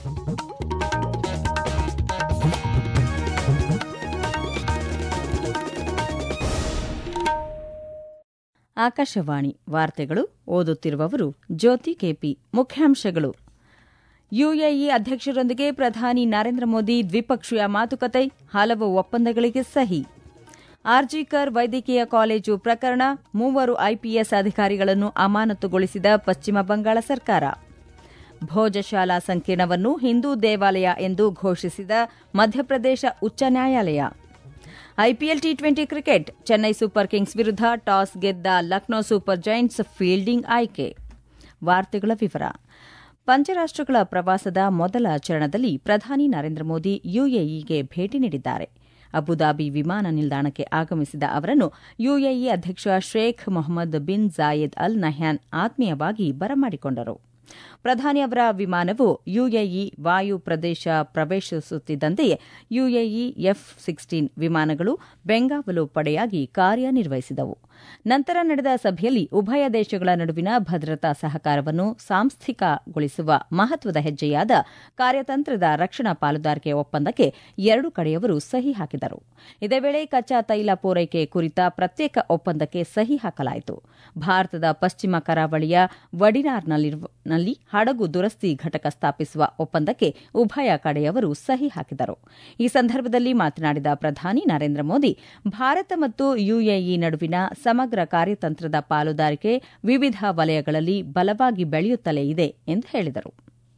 ಆಕಾಶವಾಣಿ ವಾರ್ತೆಗಳು ಓದುತ್ತಿರುವವರು ಜ್ಯೋತಿ ಕೆಪಿ ಮುಖ್ಯಾಂಶಗಳು ಯುಎಇ ಅಧ್ಯಕ್ಷರೊಂದಿಗೆ ಪ್ರಧಾನಿ ನರೇಂದ್ರ ಮೋದಿ ದ್ವಿಪಕ್ಷೀಯ ಮಾತುಕತೆ ಹಲವು ಒಪ್ಪಂದಗಳಿಗೆ ಸಹಿ ಆರ್ಜಿಕರ್ ವೈದ್ಯಕೀಯ ಕಾಲೇಜು ಪ್ರಕರಣ ಮೂವರು ಐಪಿಎಸ್ ಅಧಿಕಾರಿಗಳನ್ನು ಅಮಾನತುಗೊಳಿಸಿದ ಪಶ್ಚಿಮ ಬಂಗಾಳ ಸರ್ಕಾರ ಭೋಜಶಾಲಾ ಸಂಕೀರ್ಣವನ್ನು ಹಿಂದೂ ದೇವಾಲಯ ಎಂದು ಘೋಷಿಸಿದ ಮಧ್ಯಪ್ರದೇಶ ಉಚ್ಚ ನ್ಯಾಯಾಲಯ IPL T twenty cricket Chennai Super Kings ವಿರುದ್ಧ ಟಾಸ್ ಗೆದ್ದ ಲಕ್ನೋ ಸೂಪರ್ ಜೈಂಟ್ಸ್ ಫೀಲ್ಡಿಂಗ್ ಆಯ್ಕೆ ವಾರ್ತೆಗಳ ವಿವರ ಪಂಚರಾಷ್ಟಗಳ ಪ್ರವಾಸದ ಮೊದಲ ಚರಣದಲ್ಲಿ ಪ್ರಧಾನಿ ನರೇಂದ್ರ ಮೋದಿ ಯುಎಇಗೆ ಭೇಟಿ ನೀಡಿದ್ದಾರೆ ಅಬುದಾಬಿ ವಿಮಾನ ನಿಲ್ದಾಣಕ್ಕೆ ಆಗಮಿಸಿದ ಅವರನ್ನು ಯುಎಇ ಅಧ್ಯಕ್ಷ Sheikh Mohammed bin Zayed Al Nahyan ಆತ್ಮೀಯವಾಗಿ ಬರಮಾಡಿಕೊಂಡರು ಪ್ರಧಾನಿ ಅವರ ವಿಮಾನವು ಯುಎಇ ವಾಯು ಪ್ರದೇಶ ಪ್ರವೇಶಿಸುತ್ತಿದ್ದಂತೆಯೇ ಯುಎಇ ಎಫ್ ಸಿಕ್ಸ್ಟೀನ್ ವಿಮಾನಗಳು ಬೆಂಗಾವಲು ಪಡೆಯಾಗಿ ಕಾರ್ಯನಿರ್ವಹಿಸಿದವು ನಂತರ ನಡೆದ ಸಭೆಯಲ್ಲಿ ಉಭಯ ದೇಶಗಳ ನಡುವಿನ ಭದ್ರತಾ ಸಹಕಾರವನ್ನು ಸಾಂಸ್ಥಿಕಗೊಳಿಸುವ ಮಹತ್ವದ ಹೆಜ್ಜೆಯಾದ ಕಾರ್ಯತಂತ್ರದ ರಕ್ಷಣಾ ಪಾಲುದಾರಿಕೆ ಒಪ್ಪಂದಕ್ಕೆ ಎರಡು ಕಡೆಯವರು ಸಹಿ ಹಾಕಿದರು ಇದೇ ವೇಳೆ ಕಚ್ಚಾ ತೈಲ ಪೂರೈಕೆ ಕುರಿತ ಪ್ರತ್ಯೇಕ ಒಪ್ಪಂದಕ್ಕೆ ಸಹಿ ಹಾಕಲಾಯಿತು ಭಾರತದ ಪಶ್ಚಿಮ ಕರಾವಳಿಯ ವಡಿನಾರ್ನಲ್ಲಿ ಹಡಗು ದುರಸ್ತಿ ಘಟಕ ಸ್ಥಾಪಿಸುವ ಒಪ್ಪಂದಕ್ಕೆ ಉಭಯ ಕಡೆಯವರು ಸಹಿ ಹಾಕಿದರು ಈ ಸಂದರ್ಭದಲ್ಲಿ ಮಾತನಾಡಿದ ಪ್ರಧಾನಿ ನರೇಂದ್ರ ಮೋದಿ ಭಾರತ ಮತ್ತು ಯುಎಇ ನಡುವಿನ ಸಮಗ್ರ ಕಾರ್ಯತಂತ್ರದ ಪಾಲುದಾರಿಕೆ ವಿವಿಧ ವಲಯಗಳಲ್ಲಿ ಬಲವಾಗಿ ಬೆಳೆಯುತ್ತಲೇ ಇದೆ ಎಂದು ಹೇಳಿದರು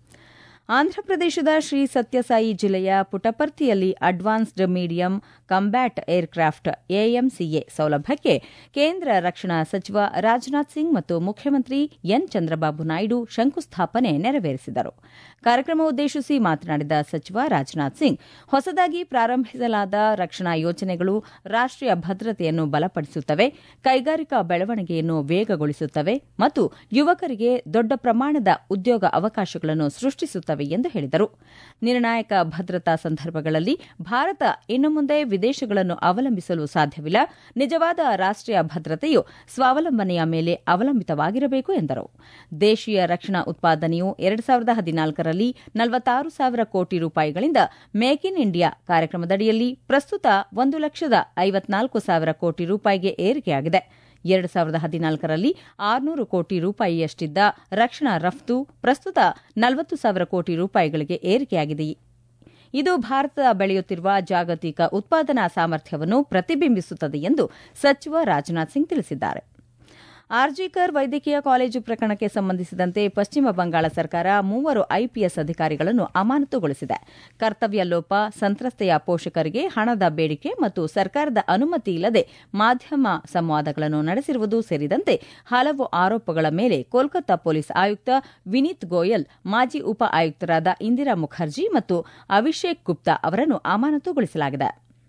ಆಂಧ್ರಪ್ರದೇಶದ ಶ್ರೀ ಸತ್ಯಸಾಯಿ ಜಿಲ್ಲೆಯ ಪುಟಪರ್ತಿಯಲ್ಲಿ advanced medium combat aircraft AMCA ಸೌಲಭ್ಯಕ್ಕೆ ಕೇಂದ್ರ ರಕ್ಷಣಾ ಸಚಿವ ರಾಜನಾಥ್ ಸಿಂಗ್ ಮತ್ತು ಮುಖ್ಯಮಂತ್ರಿ ಎನ್ ಚಂದ್ರಬಾಬು ನಾಯ್ಡು ಶಂಕುಸ್ಥಾಪನೆ ನೆರವೇರಿಸಿದರು ಕಾರ್ಯಕ್ರಮ ಉದ್ದೇಶಿಸಿ ಮಾತನಾಡಿದ ಸಚಿವ ರಾಜನಾಥ್ ಸಿಂಗ್ ಹೊಸದಾಗಿ ಪ್ರಾರಂಭಿಸಲಾದ ರಕ್ಷಣಾ ಯೋಜನೆಗಳು ರಾಷ್ಟೀಯ ಭದ್ರತೆಯನ್ನು ಬಲಪಡಿಸುತ್ತವೆ ಕೈಗಾರಿಕಾ ಬೆಳವಣಿಗೆಯನ್ನು ವೇಗಗೊಳಿಸುತ್ತವೆ ಮತ್ತು ಯುವಕರಿಗೆ ದೊಡ್ಡ ಪ್ರಮಾಣದ ಉದ್ಯೋಗ ಅವಕಾಶಗಳನ್ನು ಸೃಷ್ಟಿಸುತ್ತವೆ ಎಂದು ಹೇಳಿದರು ನಿರ್ಣಾಯಕ ಭದ್ರತಾ ಸಂದರ್ಭಗಳಲ್ಲಿ ಭಾರತ ಇನ್ನು ಮುಂದೆ ವಿದೇಶಗಳನ್ನು ಅವಲಂಬಿಸಲು ಸಾಧ್ಯವಿಲ್ಲ ನಿಜವಾದ ರಾಷ್ಟೀಯ ಭದ್ರತೆಯು ಸ್ವಾವಲಂಬನೆಯ ಮೇಲೆ ಅವಲಂಬಿತವಾಗಿರಬೇಕು ಎಂದರು ದೇಶೀಯ ರಕ್ಷಣಾ ಉತ್ಪಾದನೆಯು ಎರಡು ಸಾವಿರದ ಹದಿನಾಲ್ಕರಲ್ಲಿ ನಲವತ್ತಾರು ಸಾವಿರ ಕೋಟಿ ರೂಪಾಯಿಗಳಿಂದ ಮೇಕ್ ಇನ್ ಇಂಡಿಯಾ ಕಾರ್ಯಕ್ರಮದಡಿಯಲ್ಲಿ ಪ್ರಸ್ತುತ ಒಂದು ಲಕ್ಷದ ಐವತ್ನಾಲ್ಕು ಸಾವಿರ ಕೋಟಿ ರೂಪಾಯಿಗೆ ಏರಿಕೆಯಾಗಿದೆ ಎರಡು ಸಾವಿರದ ಹದಿನಾಲ್ಕರಲ್ಲಿ ಆರುನೂರು ಕೋಟಿ ರೂಪಾಯಿಯಷ್ಟಿದ್ದ ರಕ್ಷಣಾ ರಫ್ತು ಪ್ರಸ್ತುತ ನಲವತ್ತು ಸಾವಿರ ಕೋಟಿ ರೂಪಾಯಿಗಳಿಗೆ ಏರಿಕೆಯಾಗಿದೆ ಇದು ಭಾರತ ಬೆಳೆಯುತ್ತಿರುವ ಜಾಗತಿಕ ಉತ್ಪಾದನಾ ಸಾಮರ್ಥ್ಯವನ್ನು ಪ್ರತಿಬಿಂಬಿಸುತ್ತದೆ ಎಂದು ಸಚಿವ ರಾಜನಾಥ್ ಸಿಂಗ್ ತಿಳಿಸಿದ್ದಾರೆ ಆರ್ಜಿಕರ್ ವೈದ್ಯಕೀಯ ಕಾಲೇಜು ಪ್ರಕರಣಕ್ಕೆ ಸಂಬಂಧಿಸಿದಂತೆ ಪಶ್ಚಿಮ ಬಂಗಾಳ ಸರ್ಕಾರ ಮೂವರು ಐಪಿಎಸ್ ಅಧಿಕಾರಿಗಳನ್ನು ಅಮಾನತುಗೊಳಿಸಿದೆ ಕರ್ತವ್ಯ ಲೋಪ ಸಂತ್ರಸ್ತೆಯ ಪೋಷಕರಿಗೆ ಹಣದ ಬೇಡಿಕೆ ಮತ್ತು ಸರ್ಕಾರದ ಅನುಮತಿ ಇಲ್ಲದೆ ಮಾಧ್ಯಮ ಸಂವಾದಗಳನ್ನು ನಡೆಸಿರುವುದು ಸೇರಿದಂತೆ ಹಲವು ಆರೋಪಗಳ ಮೇಲೆ ಕೋಲ್ಕತ್ತಾ ಪೊಲೀಸ್ ಆಯುಕ್ತ ವಿನೀತ್ ಗೋಯಲ್ ಮಾಜಿ ಉಪ ಆಯುಕ್ತರಾದ ಇಂದಿರಾ ಮುಖರ್ಜಿ ಮತ್ತು ಅಭಿಷೇಕ್ ಗುಪ್ತಾ ಅವರನ್ನು ಅಮಾನತುಗೊಳಿಸಲಾಗಿದೆ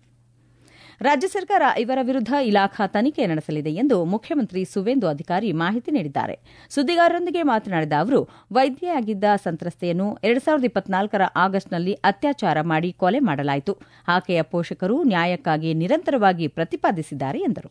ರಾಜ್ಯ ಸರ್ಕಾರ ಇವರ ವಿರುದ್ಧ ಇಲಾಖಾ ತನಿಖೆ ನಡೆಸಲಿದೆ ಎಂದು ಮುಖ್ಯಮಂತ್ರಿ ಸುವೇಂದು ಅಧಿಕಾರಿ ಮಾಹಿತಿ ನೀಡಿದ್ದಾರೆ ಸುದ್ದಿಗಾರರೊಂದಿಗೆ ಮಾತನಾಡಿದ ಅವರು ವೈದ್ಯೆಯಾಗಿದ್ದ ಸಂತ್ರಸ್ತೆಯನ್ನು ಎರಡು ಸಾವಿರದ ಇಪ್ಪತ್ನಾಲ್ಕರ ಆಗಸ್ಟ್ನಲ್ಲಿ ಅತ್ಯಾಚಾರ ಮಾಡಿ ಕೊಲೆ ಮಾಡಲಾಯಿತು ಆಕೆಯ ಪೋಷಕರು ನ್ಯಾಯಕ್ಕಾಗಿ ನಿರಂತರವಾಗಿ ಪ್ರತಿಪಾದಿಸಿದ್ದಾರೆ ಎಂದರು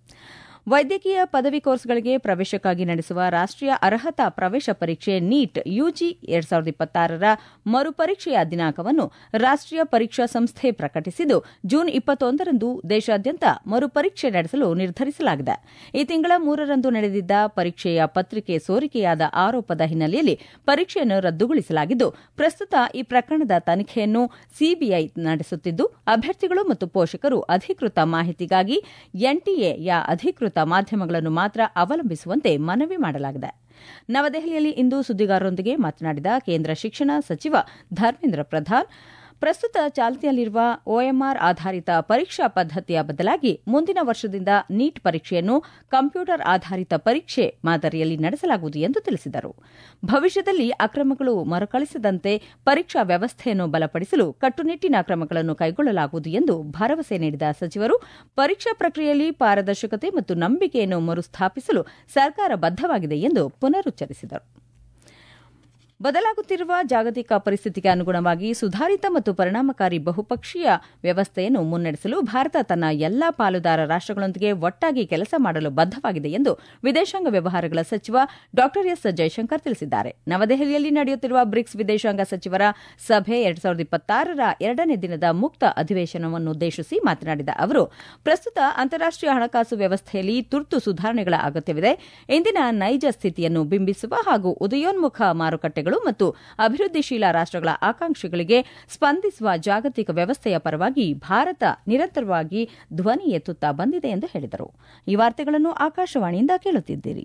ವೈದ್ಯಕೀಯ ಪದವಿ ಕೋರ್ಸ್ಗಳಿಗೆ ಪ್ರವೇಶಕ್ಕಾಗಿ ನಡೆಸುವ ರಾಷ್ಟೀಯ ಅರ್ಹತಾ ಪ್ರವೇಶ ಪರೀಕ್ಷೆ ನೀಟ್ ಯುಜಿ ಎರಡ್ ಸಾವಿರದ ಇಪ್ಪತ್ತಾರರ ಮರುಪರೀಕ್ಷೆಯ ದಿನಾಂಕವನ್ನು ರಾಷ್ಟೀಯ ಪರೀಕ್ಷಾ ಸಂಸ್ಥೆ ಪ್ರಕಟಿಸಿದ್ದು ಜೂನ್ ಇಪ್ಪತ್ತೊಂದರಂದು ದೇಶಾದ್ಯಂತ ಮರುಪರೀಕ್ಷೆ ನಡೆಸಲು ನಿರ್ಧರಿಸಲಾಗಿದೆ ಈ ತಿಂಗಳ ಮೂರರಂದು ನಡೆದಿದ್ದ ಪರೀಕ್ಷೆಯ ಪತ್ರಿಕೆ ಸೋರಿಕೆಯಾದ ಆರೋಪದ ಹಿನ್ನೆಲೆಯಲ್ಲಿ ಪರೀಕ್ಷೆಯನ್ನು ರದ್ದುಗೊಳಿಸಲಾಗಿದ್ದು ಪ್ರಸ್ತುತ ಈ ಪ್ರಕರಣದ ತನಿಖೆಯನ್ನು ಸಿಬಿಐ ನಡೆಸುತ್ತಿದ್ದು ಅಭ್ಯರ್ಥಿಗಳು ಮತ್ತು ಪೋಷಕರು ಅಧಿಕೃತ ಮಾಹಿತಿಗಾಗಿ ಎನ್ಟಿಎಯ ಅಧಿಕೃತ ಮಾಧ್ಯಮಗಳನ್ನು ಮಾತ್ರ ಅವಲಂಬಿಸುವಂತೆ ಮನವಿ ಮಾಡಲಾಗಿದೆ ನವದೆಹಲಿಯಲ್ಲಿ ಇಂದು ಸುದ್ದಿಗಾರರೊಂದಿಗೆ ಮಾತನಾಡಿದ ಕೇಂದ್ರ ಶಿಕ್ಷಣ ಸಚಿವ ಧರ್ಮೇಂದ್ರ ಪ್ರಧಾನ್ ಪ್ರಸ್ತುತ ಚಾಲ್ತಿಯಲ್ಲಿರುವ ಒಎಂಆರ್ ಆಧಾರಿತ ಪರೀಕ್ಷಾ ಪದ್ದತಿಯ ಬದಲಾಗಿ ಮುಂದಿನ ವರ್ಷದಿಂದ ನೀಟ್ ಪರೀಕ್ಷೆಯನ್ನು ಕಂಪ್ಯೂಟರ್ ಆಧಾರಿತ ಪರೀಕ್ಷೆ ಮಾದರಿಯಲ್ಲಿ ನಡೆಸಲಾಗುವುದು ಎಂದು ತಿಳಿಸಿದರು ಭವಿಷ್ಯದಲ್ಲಿ ಅಕ್ರಮಗಳು ಮರುಕಳಿಸದಂತೆ ಪರೀಕ್ಷಾ ವ್ಯವಸ್ಥೆಯನ್ನು ಬಲಪಡಿಸಲು ಕಟ್ಟುನಿಟ್ಟಿನ ಕ್ರಮಗಳನ್ನು ಕೈಗೊಳ್ಳಲಾಗುವುದು ಎಂದು ಭರವಸೆ ನೀಡಿದ ಸಚಿವರು ಪರೀಕ್ಷಾ ಪ್ರಕ್ರಿಯೆಯಲ್ಲಿ ಪಾರದರ್ಶಕತೆ ಮತ್ತು ನಂಬಿಕೆಯನ್ನು ಮರುಸ್ಥಾಪಿಸಲು ಸರ್ಕಾರ ಬದ್ದವಾಗಿದೆ ಎಂದು ಪುನರುಚ್ಚರಿಸಿದರು ಬದಲಾಗುತ್ತಿರುವ ಜಾಗತಿಕ ಪರಿಸ್ಥಿತಿಗೆ ಅನುಗುಣವಾಗಿ ಸುಧಾರಿತ ಮತ್ತು ಪರಿಣಾಮಕಾರಿ ಬಹುಪಕ್ಷೀಯ ವ್ಯವಸ್ಥೆಯನ್ನು ಮುನ್ನಡೆಸಲು ಭಾರತ ತನ್ನ ಎಲ್ಲಾ ಪಾಲುದಾರ ರಾಷ್ಟಗಳೊಂದಿಗೆ ಒಟ್ಟಾಗಿ ಕೆಲಸ ಮಾಡಲು ಬದ್ದವಾಗಿದೆ ಎಂದು ವಿದೇಶಾಂಗ ವ್ಯವಹಾರಗಳ ಸಚಿವ ಡಾ ಎಸ್ ಜೈಶಂಕರ್ ತಿಳಿಸಿದ್ದಾರೆ ನವದೆಹಲಿಯಲ್ಲಿ ನಡೆಯುತ್ತಿರುವ ಬ್ರಿಕ್ಸ್ ವಿದೇಶಾಂಗ ಸಚಿವರ ಸಭೆ ಎರಡ್ ಸಾವಿರದ ಇಪ್ಪತ್ತಾರರ ಎರಡನೇ ದಿನದ ಮುಕ್ತ ಅಧಿವೇಶನವನ್ನುದ್ದೇಶಿಸಿ ಮಾತನಾಡಿದ ಅವರು ಪ್ರಸ್ತುತ ಅಂತಾರಾಷ್ಟೀಯ ಹಣಕಾಸು ವ್ಯವಸ್ಥೆಯಲ್ಲಿ ತುರ್ತು ಸುಧಾರಣೆಗಳ ಅಗತ್ಯವಿದೆ ಇಂದಿನ ನೈಜ ಸ್ಥಿತಿಯನ್ನು ಬಿಂಬಿಸುವ ಹಾಗೂ ಉದಯೋನ್ಮುಖ ಮಾರುಕಟ್ಟೆಗಳು ಮತ್ತು ಅಭಿವೃದ್ಧಿಶೀಲ ರಾಷ್ಟಗಳ ಆಕಾಂಕ್ಷೆಗಳಿಗೆ ಸ್ಪಂದಿಸುವ ಜಾಗತಿಕ ವ್ಯವಸ್ಥೆಯ ಪರವಾಗಿ ಭಾರತ ನಿರಂತರವಾಗಿ ಧ್ವನಿ ಎತ್ತುತ್ತಾ ಬಂದಿದೆ ಎಂದು ಹೇಳಿದರು ಈ ವಾರ್ತೆಗಳನ್ನು ಆಕಾಶವಾಣಿಯಿಂದ ಕೇಳುತ್ತಿದ್ದೀರಿ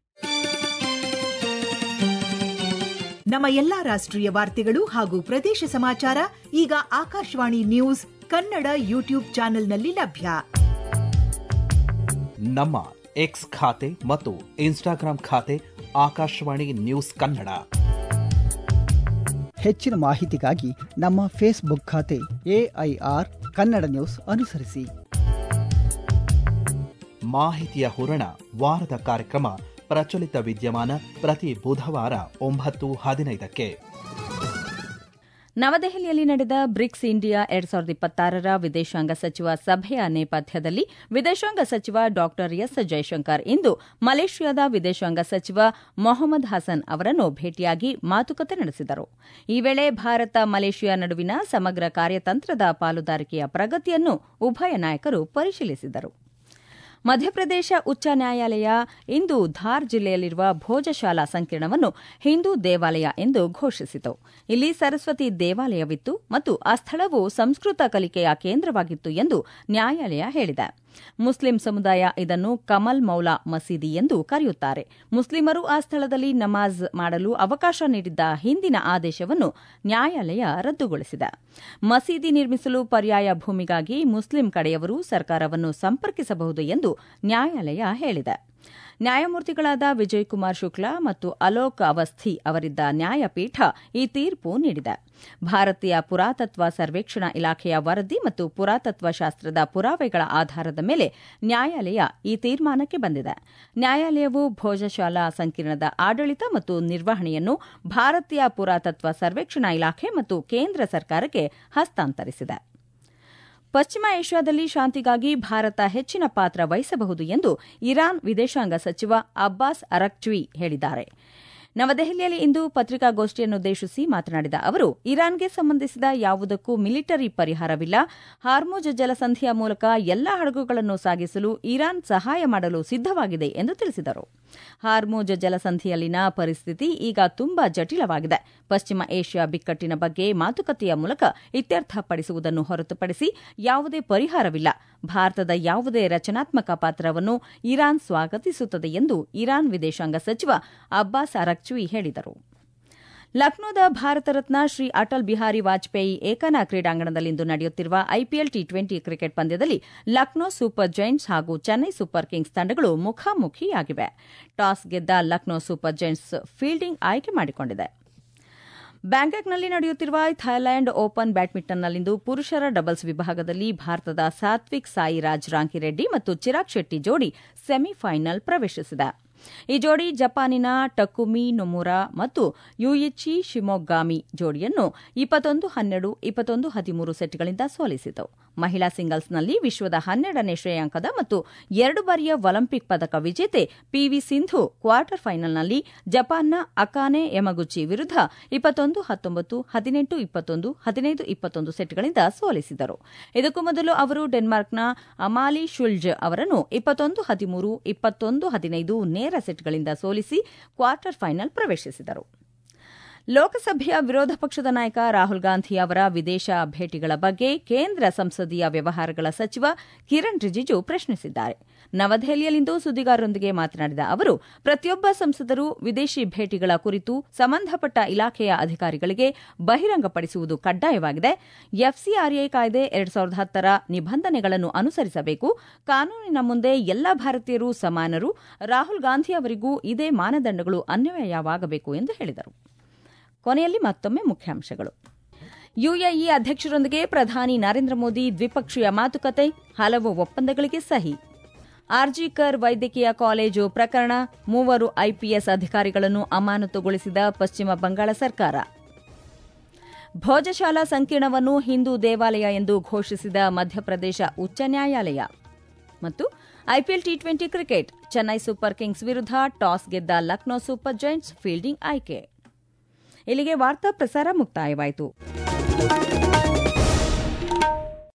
ನಮ್ಮ ಎಲ್ಲಾ ರಾಷ್ಟ್ರೀಯ ವಾರ್ತೆಗಳು ಹಾಗೂ ಪ್ರದೇಶ ಸಮಾಚಾರ ಈಗ ಆಕಾಶವಾಣಿ ನ್ಯೂಸ್ ಕನ್ನಡ ಯೂಟ್ಯೂಬ್ ಚಾನೆಲ್ನಲ್ಲಿ ಲಭ್ಯ ನಮ್ಮ ಎಕ್ಸ್ ಖಾತೆ ಮತ್ತು ಇನ್ಸ್ಟಾಗ್ರಾಂ ಖಾತೆ ಆಕಾಶವಾಣಿ ನ್ಯೂಸ್ ಕನ್ನಡ ಹೆಚ್ಚಿನ ಮಾಹಿತಿಗಾಗಿ ನಮ್ಮ ಫೇಸ್ಬುಕ್ ಖಾತೆ ಎಐಆರ್ ಕನ್ನಡ ನ್ಯೂಸ್ ಅನುಸರಿಸಿ ಮಾಹಿತಿಯ ಹೂರಣ ವಾರದ ಕಾರ್ಯಕ್ರಮ ಪ್ರಚಲಿತ ವಿದ್ಯಮಾನ ಪ್ರತಿ ಬುಧವಾರ ಒಂಬತ್ತು ಹದಿನೈದಕ್ಕೆ ನವದೆಹಲಿಯಲ್ಲಿ ನಡೆದ ಬ್ರಿಕ್ಸ್ ಇಂಡಿಯಾ ಎರಡ್ ಸಾವಿರದ ಇಪ್ಪತ್ತಾರರ ವಿದೇಶಾಂಗ ಸಚಿವ ಸಭೆಯ ನೇಪಥ್ಯದಲ್ಲಿ ವಿದೇಶಾಂಗ ಸಚಿವ ಡಾ ಎಸ್ ಜೈಶಂಕರ್ ಇಂದು ಮಲೇಷ್ಯಾದ ವಿದೇಶಾಂಗ ಸಚಿವ ಮೊಹಮ್ಮದ್ ಹಸನ್ ಅವರನ್ನು ಭೇಟಿಯಾಗಿ ಮಾತುಕತೆ ನಡೆಸಿದರು ಈ ವೇಳೆ ಭಾರತ ಮಲೇಷ್ಯಾ ನಡುವಿನ ಸಮಗ್ರ ಕಾರ್ಯತಂತ್ರದ ಪಾಲುದಾರಿಕೆಯ ಪ್ರಗತಿಯನ್ನು ಉಭಯ ನಾಯಕರು ಪರಿಶೀಲಿಸಿದರು ಮಧ್ಯಪ್ರದೇಶ ಉಚ್ಚ ನ್ಯಾಯಾಲಯ ಇಂದು ಧಾರ್ ಜಿಲ್ಲೆಯಲ್ಲಿರುವ ಭೋಜಶಾಲಾ ಸಂಕೀರ್ಣವನ್ನು ಹಿಂದೂ ದೇವಾಲಯ ಎಂದು ಘೋಷಿಸಿತು ಇಲ್ಲಿ ಸರಸ್ವತಿ ದೇವಾಲಯವಿತ್ತು ಮತ್ತು ಆ ಸ್ಥಳವು ಸಂಸ್ಕೃತ ಕಲಿಕೆಯ ಕೇಂದ್ರವಾಗಿತ್ತು ಎಂದು ನ್ಯಾಯಾಲಯ ಹೇಳಿದೆ ಮುಸ್ಲಿಂ ಸಮುದಾಯ ಇದನ್ನು ಕಮಲ್ ಮೌಲಾ ಮಸೀದಿ ಎಂದು ಕರೆಯುತ್ತಾರೆ ಮುಸ್ಲಿಮರು ಆ ಸ್ಥಳದಲ್ಲಿ ನಮಾಜ್ ಮಾಡಲು ಅವಕಾಶ ನೀಡಿದ್ದ ಹಿಂದಿನ ಆದೇಶವನ್ನು ನ್ಯಾಯಾಲಯ ರದ್ದುಗೊಳಿಸಿದೆ ಮಸೀದಿ ನಿರ್ಮಿಸಲು ಪರ್ಯಾಯ ಭೂಮಿಗಾಗಿ ಮುಸ್ಲಿಂ ಕಡೆಯವರು ಸರ್ಕಾರವನ್ನು ಸಂಪರ್ಕಿಸಬಹುದು ಎಂದು ನ್ಯಾಯಾಲಯ ಹೇಳಿದೆ ನ್ಯಾಯಮೂರ್ತಿಗಳಾದ ವಿಜಯ್ ಕುಮಾರ್ ಶುಕ್ಲಾ ಮತ್ತು ಅಲೋಕ್ ಅವಸ್ಥಿ ಅವರಿದ್ದ ನ್ಯಾಯಪೀಠ ಈ ತೀರ್ಪು ನೀಡಿದೆ ಭಾರತೀಯ ಪುರಾತತ್ವ ಸರ್ವೇಕ್ಷಣಾ ಇಲಾಖೆಯ ವರದಿ ಮತ್ತು ಪುರಾತತ್ವ ಶಾಸ್ತ್ರದ ಪುರಾವೆಗಳ ಆಧಾರದ ಮೇಲೆ ನ್ಯಾಯಾಲಯ ಈ ತೀರ್ಮಾನಕ್ಕೆ ಬಂದಿದೆ ನ್ಯಾಯಾಲಯವು ಭೋಜಶಾಲಾ ಸಂಕೀರ್ಣದ ಆಡಳಿತ ಮತ್ತು ನಿರ್ವಹಣೆಯನ್ನು ಭಾರತೀಯ ಪುರಾತತ್ವ ಸರ್ವೇಕ್ಷಣಾ ಇಲಾಖೆ ಮತ್ತು ಕೇಂದ್ರ ಸರ್ಕಾರಕ್ಕೆ ಹಸ್ತಾಂತರಿಸಿದೆ ಪಶ್ಚಿಮ ಏಷ್ಯಾದಲ್ಲಿ ಶಾಂತಿಗಾಗಿ ಭಾರತ ಹೆಚ್ಚಿನ ಪಾತ್ರ ವಹಿಸಬಹುದು ಎಂದು ಇರಾನ್ ವಿದೇಶಾಂಗ ಸಚಿವ ಅಬ್ಬಾಸ್ ಅರಕ್ಚ್ವಿ ಹೇಳಿದ್ದಾರೆ ನವದೆಹಲಿಯಲ್ಲಿ ಇಂದು ಪತ್ರಿಕಾಗೋಷ್ಠಿಯನ್ನುದ್ದೇಶಿಸಿ ಮಾತನಾಡಿದ ಅವರು ಇರಾನ್ಗೆ ಸಂಬಂಧಿಸಿದ ಯಾವುದಕ್ಕೂ ಮಿಲಿಟರಿ ಪರಿಹಾರವಿಲ್ಲ ಹಾರ್ಮುಜ್ ಜಲಸಂಧಿಯ ಮೂಲಕ ಎಲ್ಲಾ ಹಡಗುಗಳನ್ನು ಸಾಗಿಸಲು ಇರಾನ್ ಸಹಾಯ ಮಾಡಲು ಸಿದ್ದವಾಗಿದೆ ಎಂದು ತಿಳಿಸಿದರು ಹಾರ್ಮುಜ್ ಜಲಸಂಧಿಯಲ್ಲಿನ ಪರಿಸ್ಥಿತಿ ಈಗ ತುಂಬಾ ಜಟಿಲವಾಗಿದೆ ಪಶ್ಚಿಮ ಏಷ್ಯಾ ಬಿಕ್ಕಟ್ಟಿನ ಬಗ್ಗೆ ಮಾತುಕತೆಯ ಮೂಲಕ ಇತ್ಯರ್ಥಪಡಿಸುವುದನ್ನು ಹೊರತುಪಡಿಸಿ ಯಾವುದೇ ಪರಿಹಾರವಿಲ್ಲ ಭಾರತದ ಯಾವುದೇ ರಚನಾತ್ಮಕ ಪಾತ್ರವನ್ನು ಇರಾನ್ ಸ್ವಾಗತಿಸುತ್ತದೆ ಎಂದು ಇರಾನ್ ವಿದೇಶಾಂಗ ಸಚಿವ ಅಬ್ಬಾಸ್ ಅರಕ್ಚ್ವಿ ಹೇಳಿದರು ಲಕ್ನೋದ ಭಾರತ ರತ್ನ ಶ್ರೀ ಅಟಲ್ ಬಿಹಾರಿ ವಾಜಪೇಯಿ ಏಕನಾ ಕ್ರೀಡಾಂಗಣದಲ್ಲಿಂದು ನಡೆಯುತ್ತಿರುವ ಐಪಿಎಲ್ ಟಿ ಟ್ವೆಂಟಿ ಕ್ರಿಕೆಟ್ ಪಂದ್ಯದಲ್ಲಿ ಲಕ್ನೋ ಸೂಪರ್ ಜೈಂಟ್ಸ್ ಹಾಗೂ ಚೆನ್ನೈ ಸೂಪರ್ ಕಿಂಗ್ಸ್ ತಂಡಗಳು ಮುಖಾಮುಖಿಯಾಗಿವೆ ಟಾಸ್ ಗೆದ್ದ ಲಕ್ನೋ ಸೂಪರ್ ಜೈಂಟ್ಸ್ ಫೀಲ್ಡಿಂಗ್ ಆಯ್ಕೆ ಮಾಡಿಕೊಂಡಿದೆ ಬ್ಯಾಂಕಾಕ್ನಲ್ಲಿ ನಡೆಯುತ್ತಿರುವ ಥೈಲ್ಯಾಂಡ್ ಓಪನ್ ಬ್ಯಾಡ್ಮಿಂಟನ್ನಲ್ಲಿಂದು ಪುರುಷರ ಡಬಲ್ಸ್ ವಿಭಾಗದಲ್ಲಿ ಭಾರತದ ಸಾತ್ವಿಕ್ ಸಾಯಿರಾಜ್ ರಾಂಕಿರೆಡ್ಡಿ ಮತ್ತು ಚಿರಾಗ್ ಶೆಟ್ಟಿ ಜೋಡಿ ಸೆಮಿಫೈನಲ್ ಪ್ರವೇಶಿಸಿದೆ ಈ ಜೋಡಿ ಜಪಾನಿನ ಟಕುಮಿ ನೊಮುರಾ ಮತ್ತು ಯುಯಿಚಿ ಶಿಮೊಗ್ಗಾಮಿ ಜೋಡಿಯನ್ನು ಇಪ್ಪತ್ತೊಂದು ಹನ್ನೆರಡು ಇಪ್ಪತ್ತೊಂದು ಹದಿಮೂರು ಸೆಟ್ಗಳಿಂದ ಸೋಲಿಸಿತು ಮಹಿಳಾ ಸಿಂಗಲ್ಸ್ನಲ್ಲಿ ವಿಶ್ವದ ಹನ್ನೆರಡನೇ ಶ್ರೇಯಾಂಕದ ಮತ್ತು ಎರಡು ಬಾರಿಯ ಒಲಿಂಪಿಕ್ ಪದಕ ವಿಜೇತೆ ಪಿವಿ ಸಿಂಧು ಕ್ವಾರ್ಟರ್ ಫೈನಲ್ನಲ್ಲಿ ಜಪಾನ್ನ ಅಕಾನೆ ಯಮಗುಚಿ ವಿರುದ್ಧ ಇಪ್ಪತ್ತೊಂದು ಹತ್ತೊಂಬತ್ತು ಹದಿನೆಂಟು ಇಪ್ಪತ್ತೊಂದು ಹದಿನೈದು ಇಪ್ಪತ್ತೊಂದು ಸೆಟ್ಗಳಿಂದ ಸೋಲಿಸಿದರು ಇದಕ್ಕೂ ಮೊದಲು ಅವರು ಡೆನ್ಮಾರ್ಕ್ನ ಅಮಾಲಿ ಶುಲ್ಜ್ ಅವರನ್ನು ಇಪ್ಪತ್ತೊಂದು ಹದಿಮೂರು ಇಪ್ಪತ್ತೊಂದು ಹದಿನೈದು ನೇರ ಸೆಟ್ಗಳಿಂದ ಸೋಲಿಸಿ ಕ್ವಾರ್ಟರ್ ಫೈನಲ್ ಪ್ರವೇಶಿಸಿದರು ಲೋಕಸಭೆಯ ವಿರೋಧ ಪಕ್ಷದ ನಾಯಕ ರಾಹುಲ್ ಗಾಂಧಿ ಅವರ ವಿದೇಶ ಭೇಟಿಗಳ ಬಗ್ಗೆ ಕೇಂದ್ರ ಸಂಸದೀಯ ವ್ಯವಹಾರಗಳ ಸಚಿವ ಕಿರಣ್ ರಿಜಿಜು ಪ್ರಶ್ನಿಸಿದ್ದಾರೆ ನವದೆಹಲಿಯಲ್ಲಿಂದು ಸುದ್ದಿಗಾರರೊಂದಿಗೆ ಮಾತನಾಡಿದ ಅವರು ಪ್ರತಿಯೊಬ್ಬ ಸಂಸದರು ವಿದೇಶಿ ಭೇಟಿಗಳ ಕುರಿತು ಸಂಬಂಧಪಟ್ಟ ಇಲಾಖೆಯ ಅಧಿಕಾರಿಗಳಿಗೆ ಬಹಿರಂಗಪಡಿಸುವುದು ಕಡ್ಡಾಯವಾಗಿದೆ ಎಫ್ಸಿಆರ್ಎ ಕಾಯ್ದೆ ಎರಡ್ ಸಾವಿರದ ಹತ್ತರ ನಿಬಂಧನೆಗಳನ್ನು ಅನುಸರಿಸಬೇಕು ಕಾನೂನಿನ ಮುಂದೆ ಎಲ್ಲ ಭಾರತೀಯರು ಸಮಾನರು ರಾಹುಲ್ ಗಾಂಧಿ ಅವರಿಗೂ ಇದೇ ಮಾನದಂಡಗಳು ಅನ್ವಯವಾಗಬೇಕು ಎಂದು ಹೇಳಿದರು ಕೊನೆಯಲ್ಲಿ ಮತ್ತೊಮ್ಮೆ ಮುಖ್ಯಾಂಶಗಳು ಯುಎಇ ಅಧ್ಯಕ್ಷರೊಂದಿಗೆ ಪ್ರಧಾನಿ ನರೇಂದ್ರ ಮೋದಿ ದ್ವಿಪಕ್ಷೀಯ ಮಾತುಕತೆ ಹಲವು ಒಪ್ಪಂದಗಳಿಗೆ ಸಹಿ ಆರ್ಜಿಕರ್ ವೈದ್ಯಕೀಯ ಕಾಲೇಜು ಪ್ರಕರಣ ಮೂವರು ಐಪಿಎಸ್ ಅಧಿಕಾರಿಗಳನ್ನು ಅಮಾನತುಗೊಳಿಸಿದ ಪಶ್ಚಿಮ ಬಂಗಾಳ ಸರ್ಕಾರ ಭೋಜಶಾಲಾ ಸಂಕೀರ್ಣವನ್ನು ಹಿಂದೂ ದೇವಾಲಯ ಎಂದು ಘೋಷಿಸಿದ ಮಧ್ಯಪ್ರದೇಶ ಉಚ್ಚ ನ್ಯಾಯಾಲಯ ಮತ್ತು IPL T twenty cricket Chennai Super Kings ವಿರುದ್ಧ ಟಾಸ್ ಗೆದ್ದ ಲಕ್ನೋ ಸೂಪರ್ ಜೈಂಟ್ಸ್ ಫೀಲ್ಡಿಂಗ್ ಆಯ್ಕೆ ಇಲ್ಲಿಗೆ ವಾರ್ತಾ ಪ್ರಸಾರ ಮುಕ್ತಾಯವಾಯಿತು